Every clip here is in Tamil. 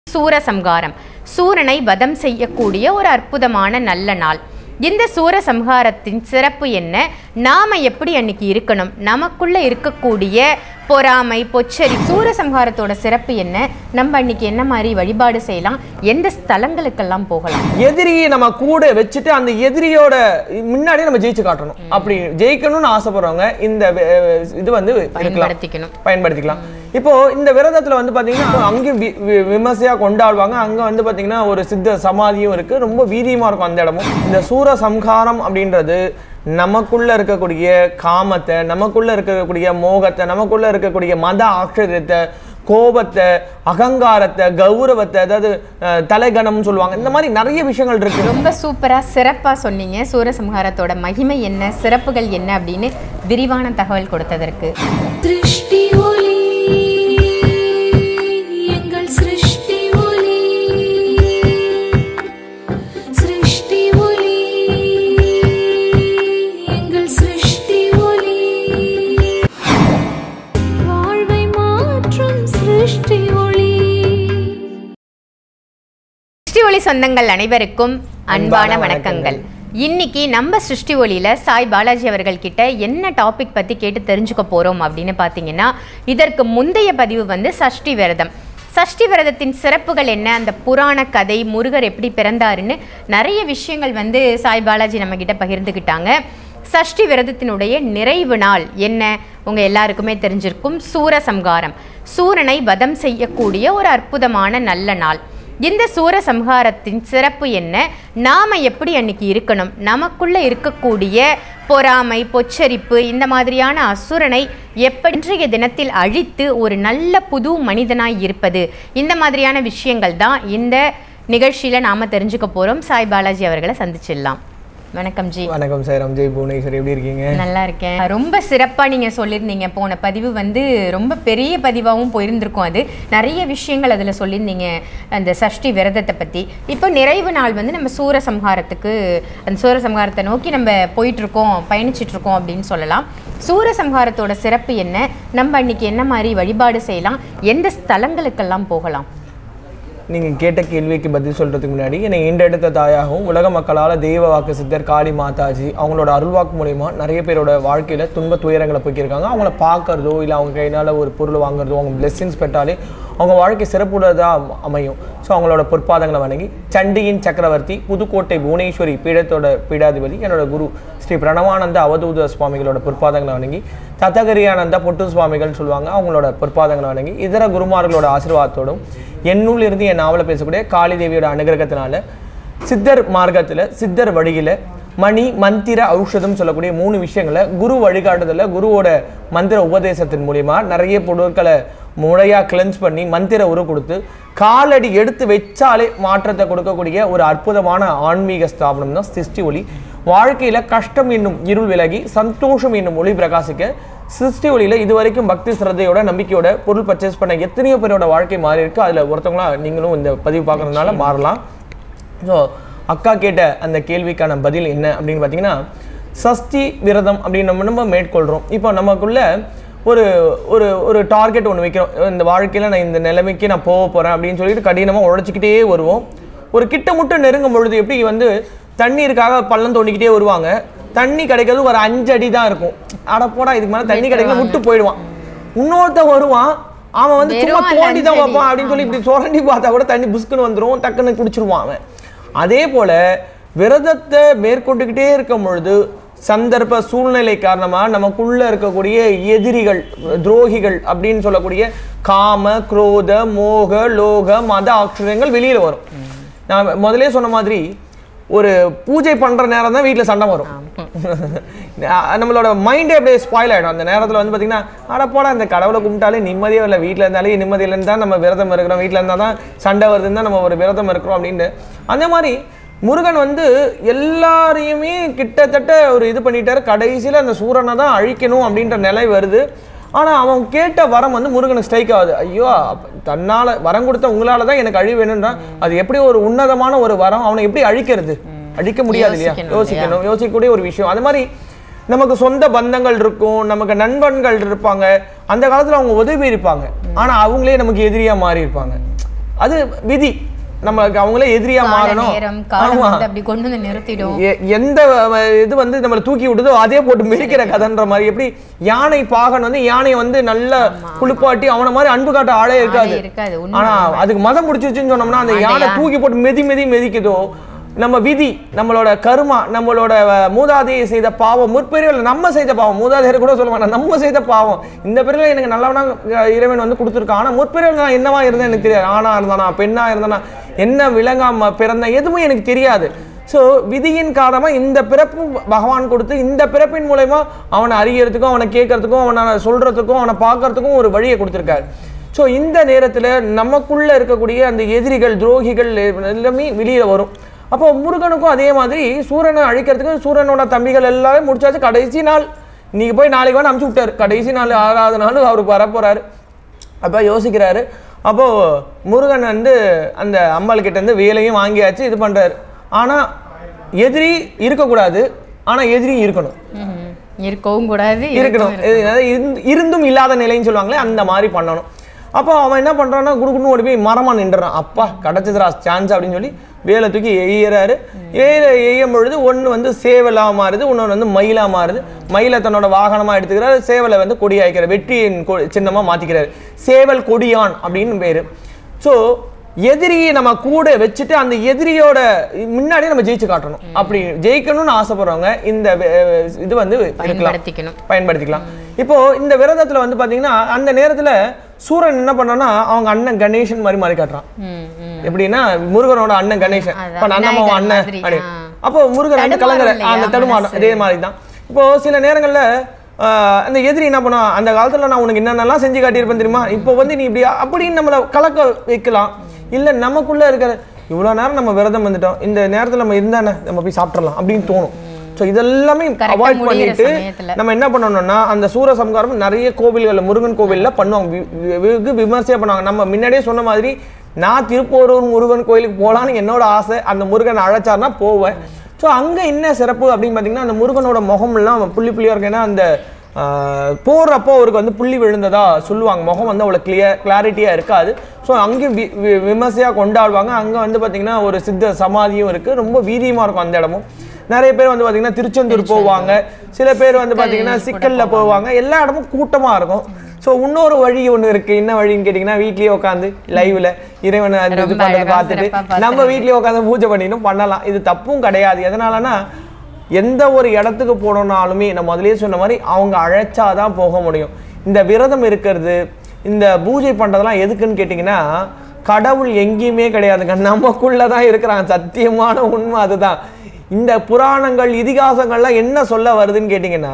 சூரசம்ஹாரம் சூரனை வதம் செய்யக்கூடிய ஒரு அற்புதமான நல்ல நாள் இந்த சூரசம்ஹாரத்தின் சிறப்பு என்ன நாம எப்படி அன்னைக்கு இருக்கணும் நமக்குள்ள இருக்கக்கூடிய பொறாமை பொச்சரி சூரசம்ஹாரத்தோட சிறப்பு என்ன நம்ம அன்னைக்கு என்ன மாதிரி வழிபாடு செய்யலாம் எந்த ஸ்தலங்களுக்கெல்லாம் போகலாம் எதிரியை நம்ம கூட வச்சுட்டு அந்த எதிரியோட முன்னாடியே நம்ம ஜெயிச்சு காட்டணும் அப்படி ஜெயிக்கணும்னு ஆசைப்படுறவங்க இந்த வே- இது வந்து இருக்கலாம் பயன்படுத்திக்கணும் பயன்படுத்திக்கலாம் இப்போ இந்த விரதத்துல வந்து பாத்தீங்கன்னா அங்கேயும் வி- வி- விமர்சையா கொண்டாடுவாங்க அங்க வந்து பாத்தீங்கன்னா ஒரு சித்த சமாதியும் இருக்கு ரொம்ப வீரியமா இருக்கும் அந்த இடமும் இந்த சூர சம்ஹாரம் அப்படின்றது நமக்குள்ள இருக்கக்கூடிய காமத்தை நமக்குள்ள இருக்கக்கூடிய மோகத்தை நமக்குள்ள இருக்கக்கூடிய மத ஆச்சரியத்தை கோபத்தை அகங்காரத்தை கௌரவத்தை அதாவது அஹ், தலைகணம்னு சொல்லுவாங்க இந்த மாதிரி நிறைய விஷயங்கள் இருக்கு ரொம்ப சூப்பரா சிறப்பா சொன்னீங்க சூரசம்ஹாரத்தோட மகிமை என்ன சிறப்புகள் என்ன அப்படின்னு விரிவான தகவல் கொடுத்ததற்கு திருஷ்டி ஒளி எங்கள் சிருஷ்டி ஒளி சிருஷ்டி ஒளி எங்கள் சிருஷ்டி ஒளி வாழ்வை மாற்றும் சிருஷ்டி ஒளி சிருஷ்டி ஒளி சொந்தங்கள் அனைவருக்கும் அன்பான அன்பான வணக்கங்கள் இன்னைக்கு நம்ம சிருஷ்டி ஒளியில சாய் பாலாஜி அவர்கள் கிட்ட என்ன டாபிக் பத்தி கேட்டு தெரிஞ்சுக்க போறோம் அப்படின்னு பார்த்தீங்கன்னா இதற்கு முந்தைய பதிவு வந்து சஷ்டி விரதம் சஷ்டி விரதத்தின் சிறப்புகள் என்ன அந்த புராண கதை முருகர் எப்படி பிறந்தாருன்னு நிறைய விஷயங்கள் வந்து சாய் பாலாஜி நம்ம கிட்ட பகிர்ந்துக்கிட்டாங்க சஷ்டி விரதத்தினுடைய நிறைவு நாள் என்ன உங்க எல்லாருக்குமே தெரிஞ்சிருக்கும் சூரசம்ஹாரம் சூரனை வதம் செய்யக்கூடிய ஒரு அற்புதமான நல்ல நாள் இந்த சூரசம்ஹாரத்தின் சிறப்பு என்ன நாம எப்படி அன்னைக்கு இருக்கணும் நமக்குள்ள இருக்கக்கூடிய பொறாமை பொச்சரிப்பு இந்த மாதிரியான அசுரனை எப்படி இன்றைய தினத்தில் அழித்து ஒரு நல்ல புது மனிதனாய் இருப்பது இந்த மாதிரியான விஷயங்கள் தான் இந்த நிகழ்ச்சியில நாம தெரிஞ்சுக்க போறோம் சாய் பாலாஜி அவர்களை சந்திச்சிடலாம் வணக்கம் ஜி வணக்கம் சார் ஜெய் புவனேஸ்வர் எப்படி இருக்கீங்க நல்லா இருக்கேன் ரொம்ப சிறப்பா நீங்க சொல்லியிருந்தீங்க போன பதிவு வந்து ரொம்ப பெரிய பதிவாகவும் போயிருந்திருக்கும் அது நிறைய விஷயங்கள் அதுல சொல்லியிருந்தீங்க அந்த சஷ்டி விரதத்தை பத்தி இப்போ நிறைவு நாள் வந்து நம்ம சூரசம்ஹாரத்துக்கு அந்த சூரசம்ஹாரத்தை நோக்கி நம்ம போயிட்டு இருக்கோம் பயணிச்சிட்டு இருக்கோம் அப்படின்னு சொல்லலாம் சூரசம்ஹாரத்தோட சிறப்பு என்ன நம்ம அன்னைக்கு என்ன மாதிரி வழிபாடு செய்யலாம் எந்த ஸ்தலங்களுக்கெல்லாம் போகலாம் நீங்கள் கேட்ட கேள்விக்கு பதில் சொல்கிறதுக்கு முன்னாடி என்னை ஈண்டெடுத்த தாயாகவும் உலக மக்களால் தெய்வ வாக்கு சித்தர் காளி மாதாஜி அவங்களோட அருள்வாக்கு மூலிமா நிறைய பேரோட வாழ்க்கையில் துன்ப துயரங்களை போக்கியிருக்காங்க அவங்கள பார்க்கறதோ இல்லை அவங்க கையினால் ஒரு பொருள் வாங்குறதோ அவங்க பிளெஸ்ஸிங்ஸ் பெற்றாலே அவங்க வாழ்க்கை சிறப்புள்ளதாக அமையும் ஸோ அவங்களோட பொற்பாதங்களை வணங்கி சண்டியின் சக்கரவர்த்தி புதுக்கோட்டை புவனேஸ்வரி பீடத்தோட பீடாதிபதி என்னோட குரு ஸ்ரீ பிரணவானந்த அவதூத சுவாமிகளோட பொற்பாதங்களை வணங்கி தத்தகரியானந்த பொட்டு சுவாமிகள்னு சொல்லுவாங்க அவங்களோட பொற்பாதங்களை வணங்கி இதர குருமார்களோட ஆசீர்வாதத்தோடும் என்னுள் இருந்து என் நாவலை பேசக்கூடிய காளி தேவியோட அனுகிரகத்தினால சித்தர் மார்க்கத்தில் சித்தர் வழியில் மணி மந்திர ஔஷதம் சொல்லக்கூடிய மூணு விஷயங்களை குரு வழிகாட்டுதல குருவோட மந்திர உபதேசத்தின் மூலியமா நிறைய பொருட்களை முறையாக கிளென்ஸ் பண்ணி மந்திர உரு கொடுத்து காலடி எடுத்து வச்சாலே மாற்றத்தை கொடுக்கக்கூடிய ஒரு அற்புதமான ஆன்மீக ஸ்தாபனம் தான் சிருஷ்டி ஒளி வாழ்க்கையில கஷ்டம் என்னும் இருள் விலகி சந்தோஷம் என்னும் ஒளி பிரகாசிக்க சிருஷ்டி ஒளியில இது வரைக்கும் பக்தி சிரத்தையோட நம்பிக்கையோட பொருள் பர்ச்சேஸ் பண்ண எத்தனையோ பேரோட வாழ்க்கை மாறி இருக்கு அதுல ஒருத்தவங்களா நீங்களும் இந்த பதிவு பார்க்கறதுனால மாறலாம் ஸோ அக்கா கேட்ட அந்த கேள்விக்கான பதில் என்ன அப்படின்னு பார்த்தீங்கன்னா சஷ்டி விரதம் அப்படின்னு நம்ம நம்ம மேற்கொள்கிறோம் இப்போ நமக்குள்ள ஒரு ஒரு ஒரு டார்கெட் ஒன்று வைக்கிறோம் இந்த வாழ்க்கையில் நான் இந்த நிலைமைக்கு நான் போக போகிறேன் அப்படின்னு சொல்லிட்டு கடினமாக உழைச்சிக்கிட்டே வருவோம் ஒரு கிட்ட முட்டம் நெருங்கும் பொழுது எப்படி வந்து தண்ணீருக்காக பள்ளம் தோண்டிக்கிட்டே வருவாங்க தண்ணி கிடைக்கிறது ஒரு அஞ்சு அடி தான் இருக்கும் அட போடா இதுக்கு மேலே தண்ணி கிடைக்கல விட்டு போயிடுவான் இன்னொருத்தன் வருவான் அவன் வந்து சும்மா வெறும் தோண்டி தான் அஞ்சடி. வைப்பான் அப்படின்னு சொல்லி இப்படி சுரண்டி பார்த்தா கூட தண்ணி புஸ்குன்னு வந்துடும் டக்குன்னு குடிச்சிருவான் அவன் அதே போல விரதத்தை மேற்கொண்டுக்கிட்டே இருக்கும் பொழுது சந்தர்ப்ப சூழ்நிலை காரணமா நமக்குள்ள இருக்கக்கூடிய எதிரிகள் துரோகிகள் அப்படின்னு சொல்லக்கூடிய காம குரோத மோக லோக மத ஆச்சரியங்கள் வெளியில வரும் நான் முதலே சொன்ன மாதிரி ஒரு பூஜை பண்ற நேரம் தான் வீட்டில் சண்டை வரும் அஹ் நம்மளோட மைண்டே அப்படியே ஸ்பாயில் ஆயிடும் அந்த நேரத்தில் வந்து பார்த்தீங்கன்னா அட போடா இந்த கடவுளை கும்பிட்டாலே நிம்மதியே இல்லை வீட்டில் இருந்தாலே நிம்மதி இல்லைன்னு தான் நம்ம விரதம் இருக்கிறோம் வீட்டில் இருந்தால் தான் சண்டை வருதுன்னு தான் நம்ம ஒரு விரதம் இருக்கிறோம் அப்படின்ட்டு அந்த மாதிரி முருகன் வந்து எல்லாரையுமே கிட்டத்தட்ட ஒரு இது பண்ணிட்டாரு கடைசியில் அந்த சூரனை தான் அழிக்கணும் அப்படின்ற நிலை வருது ஆனா அவன் கேட்ட வரம் வந்து முருகனுக்கு ஸ்ட்ரைக் ஆகுது ஐயோ அப்ப தன்னால வரம் கொடுத்த உங்களால தான் எனக்கு அழிவு வேணும்ன்றா அது எப்படி ஒரு உன்னதமான ஒரு வரம் அவனை எப்படி அழிக்கிறது அழிக்க முடியாது இல்லையா யோசிக்கணும் யோசிக்கணும் யோசிக்கக்கூடிய ஒரு விஷயம் அது மாதிரி நமக்கு சொந்த பந்தங்கள் இருக்கும் நமக்கு நண்பன்கள் இருப்பாங்க அந்த காலத்துல அவங்க உதவி இருப்பாங்க ஆனா அவங்களே நமக்கு எதிரியா மாறி இருப்பாங்க அது விதி நம்மளுக்கு அவங்களே எதிரியா கால மாறணும் நேரம் காலம் ஆமா வந்து அப்படி கொண்டு வந்து நிறுத்திடும் எ- எந்த அஹ், இது வந்து நம்மளை தூக்கி விடுதோ அதே போட்டு மிதிக்கிற கதைன்ற மாதிரி எப்படி யானை பாகன் வந்து யானையை வந்து நல்லா குளிப்பாட்டி அவனை மாதிரி அன்பு காட்ட ஆளே இருக்காது ஆளே இருக்காது, உண்மை, ஆனா அதுக்கு மதம் பிடிச்சிருச்சுன்னு சொன்னோம்னா அந்த அந்த யானை யா- தூக்கி போட்டு மெதி மெதி மெதிக்குதோ நம்ம விதி நம்மளோட கருமா நம்மளோட அஹ், மூதாதையை செய்த பாவம் முற்பிரிவில் நம்ம செய்த பாவம் மூதாதையர் கூட சொல்ல வேண்டாம் நம்ம செய்த பாவம் இந்த பிரிவில் எனக்கு நல்லவனா அஹ், இறைவன் வந்து கொடுத்துருக்கான் ஆனா முற்பிரிவில் நான் என்னவா இருந்தேன் எனக்கு தெரியாது ஆணா இருந்தானா பெண்ணா இருந்தானா என்ன விலங்காம பிறந்தேன் எதுவும் எனக்கு தெரியாது ஸோ விதியின் காரணமாக இந்த பிறப்பு பகவான் கொடுத்து இந்த பிறப்பின் மூலயமா அவனை அறியறதுக்கும் அவனை கேட்கறதுக்கும் அவனை சொல்றதுக்கும் அவனை பார்க்கறதுக்கும் ஒரு வழியை கொடுத்துருக்காரு ஸோ இந்த நேரத்தில் நமக்குள்ள இருக்கக்கூடிய அந்த எதிரிகள் துரோகிகள் எல்லாமே வெளியில வரும் அப்போ முருகனுக்கும் அதே மாதிரி சூரனை அழிக்கிறதுக்கு சூரனோட தம்பிகள் எல்லாரும் முடிச்சாச்சு கடைசி நாள் நீங்க போய் நாளைக்கு வந்து அமுச்சு விட்டாரு கடைசி நாள் ஆறாவது நாள் அவருக்கு வரப்போறாரு அப்போ யோசிக்கிறாரு அப்போ முருகன் வந்து அந்த அம்பாள் கிட்ட இருந்து வேலையும் வாங்கியாச்சு இது பண்றாரு ஆனா எதிரி இருக்கக்கூடாது ஆனா எதிரி இருக்கணும் ம்ஹும். இருக்கவும் கூடாது இருக்கணும் இது அதாவது இருந்து- இருந்தும் இல்லாத நிலைன்னு சொல்லுவாங்களே அந்த மாதிரி பண்ணணும் அப்போ அவன் என்ன பண்றான்னா குடுக்குன்னு ஓடி போய் மரமா நின்றுறான் அப்பா கிடைச்சதுரா சான்ஸ் அப்படின்னு சொல்லி வேலை தூக்கி எய்யறாரு ஏல எய்யும் பொழுது ஒன்று வந்து சேவலா மாறுது இன்னொன்று வந்து மயிலா மாறுது மயிலை தன்னோட வாகனமா எடுத்துக்கிறாரு சேவலை வந்து கொடியாய்க்கிறார் வெற்றியின் கொ- சின்னமா மாத்திக்கிறாரு சேவல் கொடியான் அப்படின்னு பேரு ஸோ எதிரியை நம்ம கூட வச்சுட்டு அந்த எதிரியோட முன்னாடியே நம்ம ஜெயிச்சு காட்டணும் அப்படி ஜெயிக்கணும்னு ஆசைப்படுறவங்க இந்த வே- இது வந்து இருக்கலாம் பயன்படுத்திக்கணும் பயன்படுத்திக்கலாம் இப்போ இந்த விரதத்துல வந்து பாத்தீங்கன்னா அந்த நேரத்துல சூரன் என்ன பண்ணான்னா அவங்க அண்ணன் கணேசன் மாதிரி மாறி காட்டுறான் ம், ம். எப்படின்னா முருகனோட அண்ணன் கணேசன் அதான், இப்ப அண்ணன் விநாயகர் அண்ணன் மாதிரி, அப்படி ஆ. அப்போ முருகன் வந்து தடுமாறும் கலங்குற இல்லையா அந்த தடுமாறும் மனசு? இதே மாதிரி தான் இப்போ சில நேரங்கள்ல ஆஹ், அந்த எதிரி என்ன பண்ணுவான் அந்த காலத்துல நான் உனக்கு என்னென்னலாம் செஞ்சு காட்டியிருப்பேன் தெரியுமா இப்போ வந்து நீ இப்படி அப்படின்னு நம்மளை கலக்க வைக்கலாம் இல்ல நமக்குள்ள இருக்கிற இவ்வளவு நேரம் நம்ம விரதம் வந்துட்டோம் இந்த நேரத்துல நம்ம இருந்தானே நம்ம போய் சாப்பிட்றலாம் அப்படின்னு தோணும் ஸோ இதெல்லாமே Correct ஆ அவாய்ட் முடியிற பண்ணிட்டு சமயத்துல. நம்ம என்ன பண்ணணும்னா அந்த சூரசம்காரம் நிறைய கோவில்கள்ல முருகன் கோவில்ல பண்ணுவாங்க வி- வி- வெகு விமர்சையா பண்ணுவாங்க நம்ம முன்னாடியே சொன்ன மாதிரி நான் திருப்போரூர் முருகன் கோயிலுக்கு போகலான்னு என்னோட ஆசை அந்த முருகன் அழைச்சார்னா போவேன் ஸோ அங்க என்ன சிறப்பு அப்படின்னு பார்த்தீங்கன்னா அந்த முருகனோட முகம்லாம் புள்ளி புள்ளியா இருக்கு ஏன்னா அந்த ஆஹ், போடுறப்போ அவருக்கு வந்து புள்ளி விழுந்ததா சொல்லுவாங்க முகம் வந்து அவ்வளோ கிளியர் கிளாரிட்டியாக இருக்காது ஸோ அங்கேயும் வி வி- விமர்சையா கொண்டாடுவாங்க அங்கே வந்து பார்த்தீங்கன்னா ஒரு சித்த சமாதியும் இருக்குது ரொம்ப வீதியமாக இருக்கும் அந்த இடமும் நிறைய பேர் வந்து பார்த்தீங்கன்னா திருச்செந்தூர் போவாங்க சில பேர் வந்து பார்த்தீங்கன்னா சிக்கல்ல போவாங்க எல்லா இடமும் கூட்டமாக இருக்கும் ஸோ இன்னொரு வழி ஒன்று இருக்கு என்ன வழின்னு கேட்டிங்கன்னா வீட்லயே உட்காந்து லைவ்ல இறைவனை அந்த இது ரொம்ப பண்ணுறது அழகா பார்த்துட்டு சிறப்பா பார்த்து நம்ம வீட்லயே உட்காந்து பூஜை பண்ணிட்டும் பண்ணலாம் இது தப்பும் கிடையாது எதனாலனா எந்த ஒரு இடத்துக்கு போனோம்னாலுமே நான் முதல்லயே சொன்ன மாதிரி அவங்க அழைச்சாதான் போக முடியும் இந்த விரதம் இருக்கிறது இந்த பூஜை பண்றதெல்லாம் எதுக்குன்னு கேட்டிங்கன்னா கடவுள் எங்கேயுமே கிடையாதுங்க நமக்குள்ள தான் இருக்கிறாங்க சத்தியமான உண்மை அதுதான் இந்த புராணங்கள் இதிகாசங்கள்லாம் என்ன சொல்ல வருதுன்னு கேட்டிங்கன்னா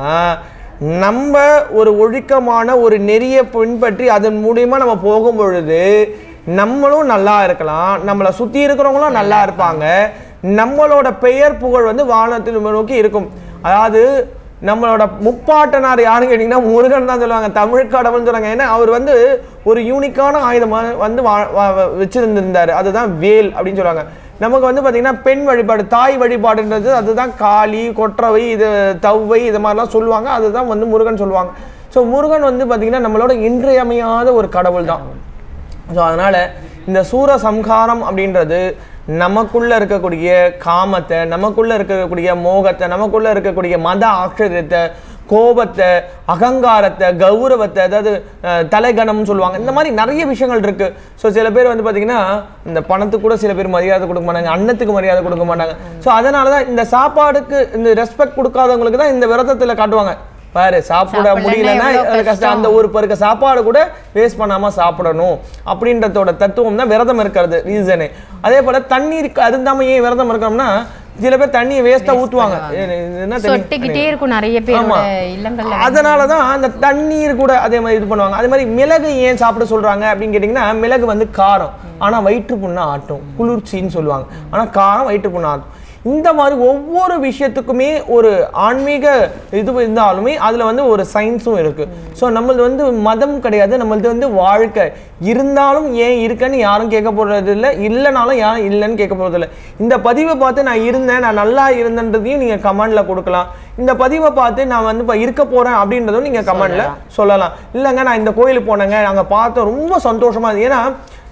நம்ம ஒரு ஒழுக்கமான ஒரு நெறியை பின்பற்றி அதன் மூலியமா நம்ம போகும் பொழுது நம்மளும் நல்லா இருக்கலாம் நம்மளை சுத்தி இருக்கிறவங்களும் நல்லா இருப்பாங்க நம்மளோட பெயர் புகழ் வந்து வானத்தில் நோக்கி இருக்கும் அதாவது நம்மளோட முப்பாட்டனார் யாருன்னு கேட்டிங்கன்னா முருகன் தான் சொல்லுவாங்க தமிழ் கடவுள்னு சொல்றாங்க ஏன்னா அவர் வந்து ஒரு யூனிக்கான ஆயுதமா வந்து வா- வா- வச்சிருந்திருந்தாரு அதுதான் வேல் அப்படின்னு சொல்றாங்க நமக்கு வந்து பாத்தீங்கன்னா பெண் வழிபாடு தாய் வழிபாடுன்றது அதுதான் காளி கொற்றவை இது தவ்வை இது மாதிரிலாம் சொல்லுவாங்க அதுதான் வந்து முருகன் சொல்லுவாங்க ஸோ முருகன் வந்து பாத்தீங்கன்னா நம்மளோட இன்றியமையாத ஒரு கடவுள் தான் ஸோ அதனால் இந்த சூர சம்ஹாரம் அப்படின்றது நமக்குள்ள இருக்கக்கூடிய காமத்தை நமக்குள்ள இருக்கக்கூடிய மோகத்தை நமக்குள்ள இருக்கக்கூடிய மத ஆச்சரியத்தை கோபத்தை அகங்காரத்தை கௌரவத்தை அதாவது அஹ், தலைகணம்னு சொல்லுவாங்க இந்த மாதிரி நிறைய விஷயங்கள் இருக்கு ஸோ சில பேர் வந்து பார்த்தீங்கன்னா இந்த பணத்துக்கு கூட சில பேர் மரியாதை கொடுக்க மாட்டாங்க அன்னத்துக்கு மரியாதை கொடுக்க மாட்டாங்க ஸோ அதனால தான் இந்த சாப்பாடுக்கு இந்த ரெஸ்பெக்ட் கொடுக்காதவங்களுக்கு தான் இந்த விரதத்தில் காட்டுவாங்க பாரு சாப்பிட சாப்பிடலன்னா முடியலன்னா எவ்வளவு அது கஷ்டம் அந்த கஷ்டம். ஒரு பருக்க சாப்பாடு கூட வேஸ்ட் பண்ணாம சாப்பிடணும் அப்படின்றதோட தத்துவம் தான் விரதம் இருக்கிறது ரீசனு அதே போல தண்ணீருக்கு அருந்தாம ஏன் விரதம் இருக்கணும்னா சில பேர் தண்ணியை வேஸ்டா ஊத்துவாங்க ஏ, இது என்ன தண்ணி? சொட்டிக்கிட்டே இருக்கும் நிறைய பேரோட ஆமா. இல்லங்கள்ல அதனால தான் அந்த தண்ணீர் கூட அதே மாதிரி இது பண்ணுவாங்க அதே மாதிரி மிளகு ஏன் சாப்பிட சொல்றாங்க அப்படின்னு கேட்டிங்கன்னா மிளகு வந்து காரம் ஆனா வயிற்று புண்ணை ஆட்டும் குளிர்ச்சின்னு சொல்லுவாங்க ஆனா காரம் வயிற்று புண்ணை ஆட்டும் இந்த மாதிரி ஒவ்வொரு விஷயத்துக்குமே ஒரு ஆன்மீக இது இருந்தாலுமே அதுல வந்து ஒரு சயின்ஸும் இருக்கு ஸோ நம்மளது வந்து மதம் கிடையாது நம்மளது வந்து வாழ்க்கை இருந்தாலும் ஏன் இருக்கன்னு யாரும் கேட்க போறது இல்லை இல்லைனாலும் யாரும் இல்லைன்னு கேட்க போறது இல்லை இந்த பதிவை பார்த்து நான் இருந்தேன் நான் நல்லா இருந்தேன்றதையும் நீங்க கமெண்ட்ல கொடுக்கலாம் இந்த பதிவை பார்த்து நான் வந்து இப்போ இருக்க போறேன் அப்படின்றதும் நீங்க கமெண்ட்ல சொல்லலாம் இல்லைங்க நான் இந்த கோயிலுக்கு போனேங்க அங்க பார்த்தோம் ரொம்ப சந்தோஷமா இருந்தது ஏன்னா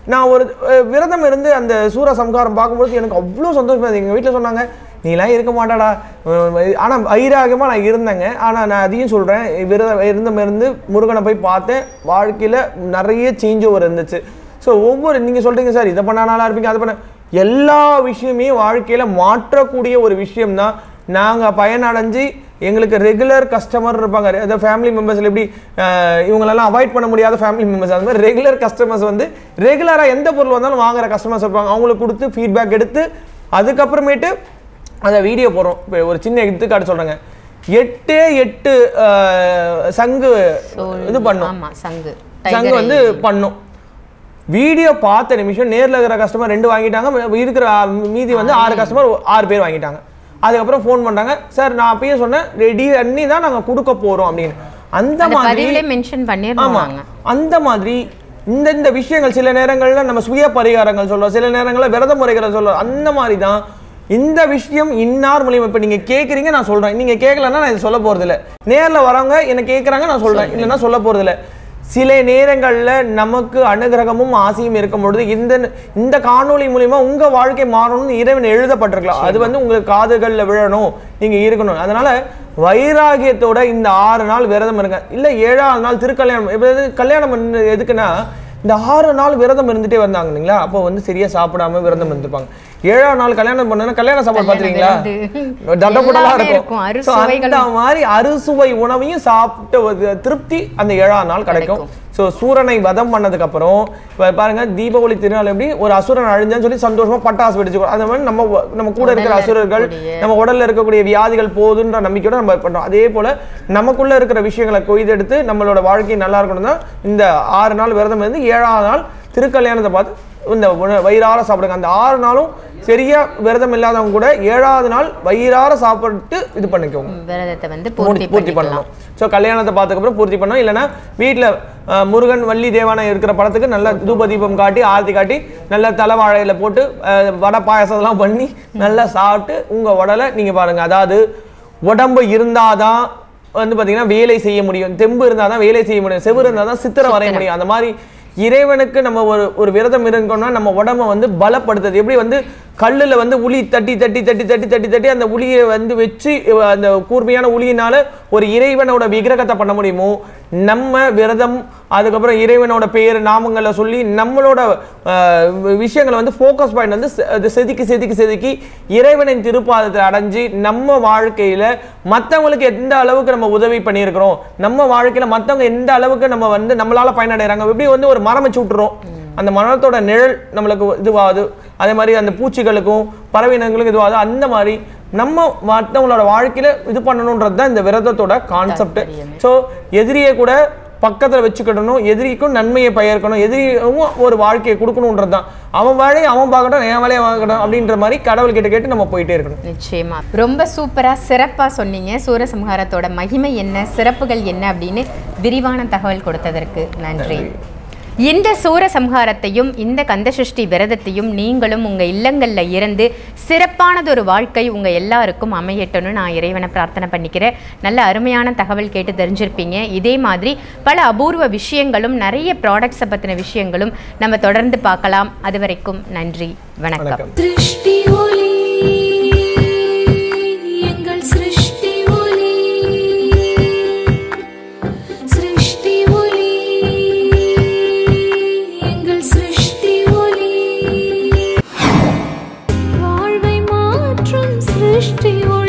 நான் ஒரு அஹ், விரதம் இருந்து அந்த சூர சம்ஹாரம் பார்க்கும்போது எனக்கு அவ்வளோ சந்தோஷமா இருந்தது எங்கள் வீட்டில் சொன்னாங்க நீலாம் இருக்க மாட்டாடா ஆனால் ஐராகமாக நான் இருந்தேங்க ஆனால் நான் அதையும் சொல்கிறேன் விரதம் இருந்தம் இருந்து முருகனை போய் பார்த்தேன் வாழ்க்கையில் நிறைய சேஞ்ச் ஓவர் இருந்துச்சு ஸோ ஒவ்வொரு நீங்கள் சொல்கிறீங்க சார் இதை பண்ணா நல்லா இருப்பீங்க அதை பண்ண எல்லா விஷயமே வாழ்க்கையில் மாற்றக்கூடிய ஒரு விஷயம் தான் நாங்கள் பயனடைஞ்சு எங்களுக்கு ரெகுலர் கஸ்டமர் இருப்பாங்க அதாவது ஃபேமிலி மெம்பர்ஸில் எப்படி அஹ், இவங்களெல்லாம் அவாய்ட் பண்ண முடியாத ஃபேமிலி மெம்பர்ஸ் அந்த மாதிரி ரெகுலர் கஸ்டமர்ஸ் வந்து ரெகுலராக எந்த பொருள் வந்தாலும் வாங்குற கஸ்டமர்ஸ் இருப்பாங்க அவங்களுக்கு கொடுத்து ஃபீட்பேக் எடுத்து அதுக்கப்புறமேட்டு அந்த வீடியோ போடுறோம் இப்போ ஒரு சின்ன எடுத்துக்காட்டு சொல்கிறேங்க எட்டே எட்டு அஹ், சங்கு இது பண்ணோம் ஆமா சங்கு சங்கு டைகர் வந்து பண்ணும் வீடியோ பார்த்த நிமிஷம் நேர்ல இருக்கிற கஸ்டமர் ரெண்டு வாங்கிட்டாங்க இருக்கிற ஆ, மீதி வந்து ஆறு கஸ்டமர் ஆறு பேர் வாங்கிட்டாங்க அதுக்கப்புறம் ஃபோன் பண்ணாங்க சார் நான் அப்பயே சொன்னேன் ரெடி பண்ணி தான் நாங்க கொடுக்க போறோம் அப்படின்னு அந்த அந்த மாதிரி பதிவிலே மென்ஷன் ஆமா பண்ணிருந்தாங்க அந்த மாதிரி இந்த இந்த விஷயங்கள் சில நேரங்கள்ல நம்ம சுய பரிகாரங்கள் சொல்றோம் சில நேரங்கள்ல விரத முறைகளை சொல்றோம் அந்த மாதிரி தான் இந்த விஷயம் இன்னார் மூலியமா இப்ப நீங்க கேக்குறீங்க நான் சொல்றேன் நீங்க கேட்கலன்னா நான் இது சொல்ல போறது இல்ல நேர்ல வரவங்க என்ன கேக்குறாங்க நான் சொல்றேன் இல்லைன்னா சொல்ல போறது இல்ல சில நேரங்கள்ல நமக்கு அனுகிரகமும் ஆசையும் இருக்கும் பொழுது இந்த இந்த காணொளி மூலியமா உங்க வாழ்க்கை மாறணும்னு இறைவன் எழுதப்பட்டிருக்கலாம் அது வந்து உங்களுக்கு காதுகள்ல விழணும் நீங்க இருக்கணும் அதனால வைராகியத்தோட இந்த ஆறு நாள் விரதம் இருங்க இல்ல ஏழாவது நாள் திருக்கல்யாணம் இப்ப இது கல்யாணம் பண்ண எதுக்குன்னா இந்த ஆறு நாள் விரதம் இருந்துட்டே வந்தாங்க இல்லைங்களா அப்போ வந்து சரியா சாப்பிடாம விரதம் இருந்திருப்பாங்க ஏழாவது நாள் கல்யாணம் பண்ணா கல்யாண சாப்பாடு பாத்துறீங்களா விருந்து. தடபுடலா எல்லாமே இருக்கும் இருக்கும். So, அறுசுவைகளும். அந்த மாதிரி அறுசுவை உணவையும் சாப்பிட்ட ஒரு திருப்தி அந்த ஏழாம் நாள் கிடைக்கும் ஸோ சூரனை வதம் பண்ணதுக்கு அப்புறம் இப்போ பாருங்க தீபாவளி திருநாள் எப்படி ஒரு அசுரன் அழிஞ்சான்னு சொல்லி சந்தோஷமா பட்டாசு வெடிச்சுக்கோ அந்த மாதிரி நம்ம வ- நம்ம கூட இருக்கிற உடல்ல அசுரர்கள் இருக்கக்கூடிய- நம்ம உடல்ல இருக்கக்கூடிய வியாதிகள் போகுதுன்ற நம்பிக்கையோட நம்ம பண்றோம் அதே போல நமக்குள்ள இருக்கிற விஷயங்களை கொய்தெடுத்து நம்மளோட வாழ்க்கை நல்லா இருக்கணும் தான் இந்த ஆறு நாள் விரதம் இருந்து ஏழாவது நாள் திருக்கல்யாணத்தை பார்த்து இந்த உண- வயிறார சாப்பிடுங்க அந்த ஆறு நாளும் சரியா விரதம் இல்லாதவங்க கூட ஏழாவது நாள் வயிறார சாப்பிட்டு இது பண்ணிக்கோங்க விரதத்தை வந்து பூர்த்தி பூர்த்தி பூர்த்தி பண்ணிக்கலாம் பண்ணணும் ஸோ கல்யாணத்தை பார்த்ததுக்கப்புறம் பூர்த்தி பண்ணணும் இல்லைன்னா வீட்டில் முருகன் வள்ளி தேவானை இருக்கிற படத்துக்கு நல்ல தூப தீபம் காட்டி ஆரத்தி காட்டி நல்ல தலைவாழையில போட்டு அஹ், வடை பாயாசம்லாம் பண்ணி நல்லா சாப்பிட்டு உங்கள் உடலை நீங்கள் பாருங்க அதாவது உடம்பு இருந்தாதான் வந்து பார்த்தீங்கன்னா வேலை செய்ய முடியும் தெம்பு இருந்தால் தான் வேலை செய்ய முடியும் செவ்வறு இருந்தால் தான் சித்திரை வரைய முடியும் அந்த மாதிரி இறைவனுக்கு நம்ம ஒரு ஒரு விரதம் இருக்கோம்னா நம்ம உடம்ப வந்து பலப்படுத்துது எப்படி வந்து கல்லுல வந்து உளி தட்டி தட்டி தட்டி தட்டி தட்டி தட்டி அந்த உளியை வந்து வச்சு இவ- அந்த கூர்மையான உளியினால ஒரு இறைவனோட விக்கிரகத்தை பண்ண முடியுமோ நம்ம விரதம் அதுக்கப்புறம் இறைவனோட பேர் நாமங்களை சொல்லி நம்மளோட ஆஹ், வி- விஷயங்களை வந்து ஃபோக்கஸ் பாயிண்ட் வந்து செ- அது செதுக்கி செதுக்கி செதுக்கி இறைவனின் திருப்பாதத்தை அடைஞ்சு நம்ம வாழ்க்கையில மற்றவங்களுக்கு எந்த அளவுக்கு நம்ம உதவி பண்ணியிருக்கிறோம் நம்ம வாழ்க்கையில மற்றவங்க எந்த அளவுக்கு நம்ம வந்து நம்மளால பயனடைகிறாங்க எப்படி வந்து ஒரு மரம் வச்சு விட்டுறோம் அந்த மரத்தோட நிழல் நம்மளுக்கு இதுவாகுது அதே மாதிரி அந்த பூச்சிகளுக்கும் பறவையினங்களுக்கும் இதுவாகுது அந்த மாதிரி நம்ம மற்றவங்களோட வாழ்க்கையில இது பண்ணணுன்றது தான் இந்த விரதத்தோட கான்செப்ட் ஸோ எதிரியை கூட பக்கத்துல வச்சுக்கிடணும் எதிரிக்கும் நன்மையை பயர்க்கணும் எதிரியும் ஒரு வாழ்க்கையை கொடுக்கணுன்றது தான் அவன் வேலையை அவன் பார்க்கட்டும் என் வேலையை பார்க்கட்டும் அப்படின்ற மாதிரி கடவுள் கிட்ட கேட்டு நம்ம போயிட்டே இருக்கணும் நிச்சயமா ரொம்ப சூப்பரா சிறப்பா சொன்னீங்க சூரசம்ஹாரத்தோட மகிமை என்ன சிறப்புகள் என்ன அப்படின்னு விரிவான தகவல் கொடுத்ததற்கு நன்றி இந்த சூரசம்ஹாரத்தையும் இந்த கந்தசஷ்டி விரதத்தையும் நீங்களும் உங்க இல்லங்கள்ல இருந்து சிறப்பானதொரு வாழ்க்கை உங்க எல்லாருக்கும் அமையட்டும்னு நான் இறைவனை பிரார்த்தனை பண்ணிக்கிறேன் நல்ல அருமையான தகவல் கேட்டு தெரிஞ்சிருப்பீங்க இதே மாதிரி பல அபூர்வ விஷயங்களும் நிறைய ப்ராடக்ட்ஸை பத்தின விஷயங்களும் நம்ம தொடர்ந்து பார்க்கலாம் அது வரைக்கும் நன்றி வணக்கம் வணக்கம் திருஷ்டி ஒளி எங்கள் சிருஷ்டி ஒளி சிருஷ்டி ஒளி எங்கள் சிருஷ்டி ஒளி வாழ்வை மாற்றும் சிருஷ்டி ஒளி